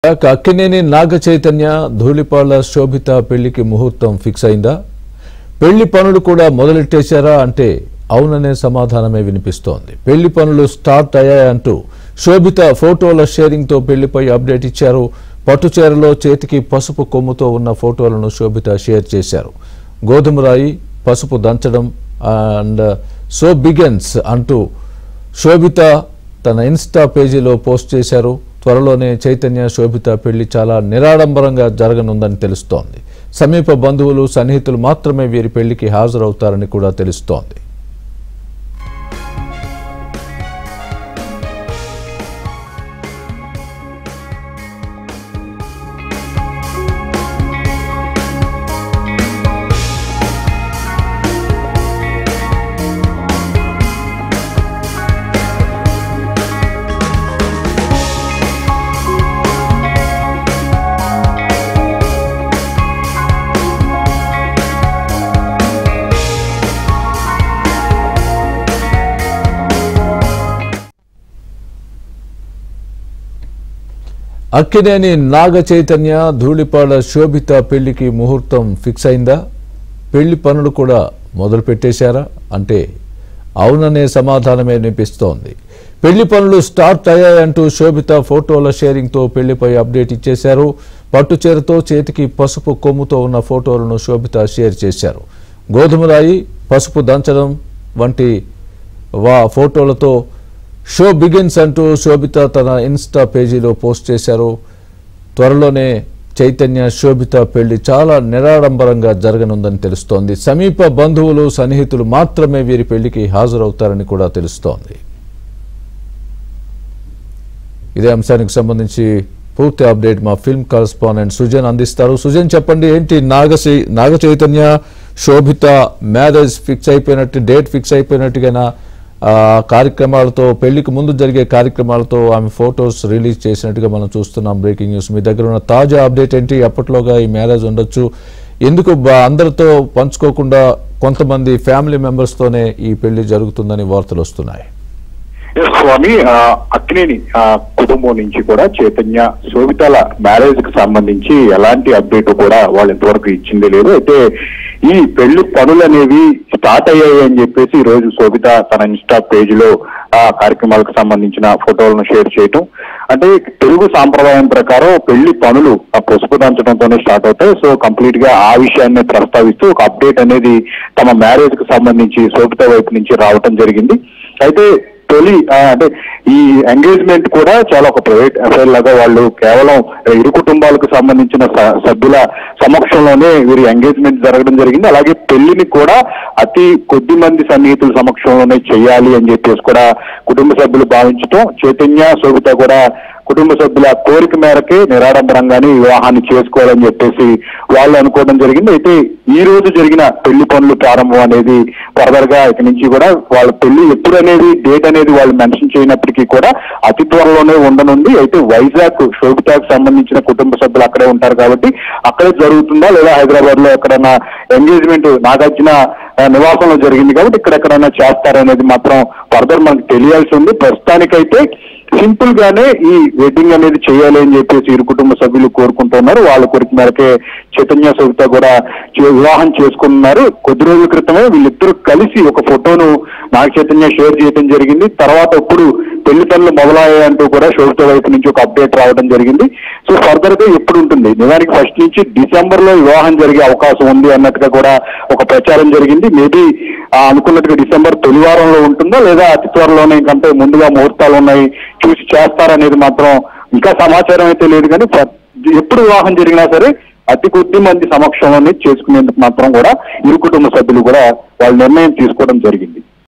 అక్కినేని నాగ చైతన్య ధూళిపాళ్ల శోభిత పెళ్లికి ముహూర్తం ఫిక్స్ అయిందా పెళ్లి పనులు కూడా మొదలెట్టేశారా అంటే అవుననే సమాధానమే వినిపిస్తోంది పెళ్లి పనులు స్టార్ట్ అయ్యాయంటూ శోభిత ఫోటోల షేరింగ్తో పెళ్లిపై అప్డేట్ ఇచ్చారు పట్టుచీరలో చేతికి పసుపు కొమ్ముతో ఉన్న ఫోటోలను శోభిత షేర్ చేశారు గోధుమ రాయి పసుపు దంచడం అండ్ సో బిగన్స్ అంటూ శోభిత తన ఇన్స్టా పేజీలో పోస్ట్ చేశారు త్వరలోనే చైతన్య శోభిత పెళ్లి చాలా నిరాడంబరంగా జరగనుందని తెలుస్తోంది సమీప బంధువులు సన్నిహితులు మాత్రమే వీరి పెళ్లికి హాజరవుతారని కూడా తెలుస్తోంది అక్కినేని నాగ చైతన్య ధూళిపాడ శోభిత పెళ్లికి ముహూర్తం ఫిక్స్ అయిందా పెళ్లి పనులు కూడా మొదలు పెట్టేశారా అంటే అవుననే సమాధానమే వినిపిస్తోంది పెళ్లి పనులు స్టార్ట్ అయ్యాయంటూ శోభిత ఫోటోల షేరింగ్తో పెళ్లిపై అప్డేట్ ఇచ్చేశారు పట్టుచీరతో చేతికి పసుపు కొమ్ముతో ఉన్న ఫోటోలను శోభిత షేర్ చేశారు గోధుమ రాయి పసుపు దంచడం వంటి వా ఫోటోలతో షో బిగిన్స్ అంటూ శోభిత తన ఇన్స్టా పేజీలో పోస్ట్ చేశారు త్వరలోనే చైతన్య శోభిత పెళ్లి చాలా నిరాడంబరంగా జరగనుందని తెలుస్తోంది సమీప బంధువులు సన్నిహితులు మాత్రమే వీరి పెళ్లికి హాజరవుతారని కూడా తెలుస్తోంది ఇదే అంశానికి సంబంధించి పూర్తి అప్డేట్ మా ఫిల్మ్ కరస్పాండెంట్ సుజన్ అందిస్తారు సుజన్ చెప్పండి ఏంటి నాగ నాగ చైతన్య శోభిత మ్యారేజ్ ఫిక్స్ అయిపోయినట్టు డేట్ ఫిక్స్ అయిపోయినట్టుగా ఆ కార్యక్రమాలతో పెళ్లికి ముందు జరిగే కార్యక్రమాలతో ఆమె ఫొటోస్ రిలీజ్ చేసినట్టుగా మనం చూస్తున్నాం బ్రేకింగ్ న్యూస్ మీ దగ్గర ఉన్న తాజా అప్డేట్ ఏంటి ఎప్పటిలోగా ఈ మ్యారేజ్ ఉండొచ్చు ఎందుకు బ- అందరితో పంచుకోకుండా కొంతమంది ఫ్యామిలీ మెంబర్స్తోనే ఈ పెళ్లి జరుగుతుందని వార్తలు వస్తున్నాయి ఎస్ స్వామి ఆ, అక్కినేని ఆ, కుటుంబం నుంచి కూడా చైతన్య శోభితల మ్యారేజ్ కి సంబంధించి ఎలాంటి అప్డేట్ కూడా వాళ్ళు ఇంతవరకు ఇచ్చింది లేదు అయితే ఈ పెళ్లి పనులు అనేవి స్టార్ట్ అయ్యాయి అని చెప్పేసి ఈ రోజు శోభిత తన ఇన్స్టా పేజ్ లో ఆ కార్యక్రమాలకు సంబంధించిన ఫోటోలను షేర్ చేయటం అంటే తెలుగు సాంప్రదాయం ప్రకారం పెళ్లి పనులు ఆ పసుపు దంచడంతోనే స్టార్ట్ అవుతాయి సో కంప్లీట్ గా ఆ విషయాన్ని ప్రస్తావిస్తూ ఒక అప్డేట్ అనేది తమ మ్యారేజ్ కు సంబంధించి శోభిత వైపు నుంచి రావటం జరిగింది అయితే తొలి ఆ, అంటే ఈ ఎంగేజ్మెంట్ కూడా చాలా ఒక ప్రైవేట్ అఫైర్ లాగా వాళ్ళు కేవలం ఇరు కుటుంబాలకు సంబంధించిన స- సభ్యుల సమక్షంలోనే వీరి ఎంగేజ్మెంట్ జరగడం జరిగింది అలాగే పెళ్లిని కూడా అతి కొద్ది మంది సన్నిహితుల సమక్షంలోనే చేయాలి అని చెప్పేసి కూడా కుటుంబ సభ్యులు భావించటం చైతన్య శోభిత కూడా కుటుంబ సభ్యుల కోరిక మేరకే నిరాడంబరంగానే వివాహాన్ని చేసుకోవాలని చెప్పేసి వాళ్ళు అనుకోవడం జరిగింది అయితే ఈ రోజు జరిగిన పెళ్లి పనులు ప్రారంభం అనేది ఫర్దర్ గా ఇక నుంచి కూడా వాళ్ళ పెళ్లి ఎప్పుడు అనేది డేట్ అనేది వాళ్ళు మెన్షన్ చేయనప్పటికీ కూడా అతి త్వరలోనే ఉండనుంది అయితే వైజాగ్ శోభితాకు సంబంధించిన కుటుంబ సభ్యులు అక్కడే ఉంటారు కాబట్టి అక్కడే జరుగుతుందా లేదా హైదరాబాద్ లో ఎక్కడైనా ఎంగేజ్మెంట్ నాగార్జున ఆ, నివాసంలో జరిగింది కాబట్టి ఇక్కడ ఎక్కడైనా చేస్తారనేది మాత్రం ఫర్దర్ మనకు తెలియాల్సి ఉంది ప్రస్తుతానికైతే సింపుల్ గానే ఈ వెడ్డింగ్ అనేది చేయాలి అని చెప్పేసి ఇరు కుటుంబ సభ్యులు కోరుకుంటున్నారు వాళ్ళ కోరిక మేరకే చైతన్య సవిత కూడా చే- వివాహం చేసుకున్నారు కొద్ది రోజుల క్రితమే వీళ్ళిద్దరూ కలిసి ఒక ఫోటోను నాగ చైతన్య షేర్ చేయడం జరిగింది తర్వాత ఇప్పుడు పెళ్లి పనులు మొదలయ్యాయంటూ కూడా శోభిత వైపు నుంచి ఒక అప్డేట్ రావడం జరిగింది సో ఫర్దర్ గా ఎప్పుడు ఉంటుంది నిజానికి ఫస్ట్ నుంచి డిసెంబర్ లో వివాహం జరిగే అవకాశం ఉంది అన్నట్టుగా కూడా ఒక ప్రచారం జరిగింది మేబీ అనుకున్నట్టుగా డిసెంబర్ తొలి వారంలో ఉంటుందా లేదా అతి త్వరలోనే ఇంకంటే ముందుగా ముహూర్తాలు ఉన్నాయి చూసి చేస్తారనేది మాత్రం ఇంకా సమాచారం అయితే లేదు కానీ ఫ- ఎప్పుడు వివాహం జరిగినా సరే అతి కొద్ది మంది సమక్షంలోనే చేసుకునేందుకు మాత్రం కూడా ఇరు కుటుంబ సభ్యులు కూడా వాళ్ళ నిర్ణయం తీసుకోవడం జరిగింది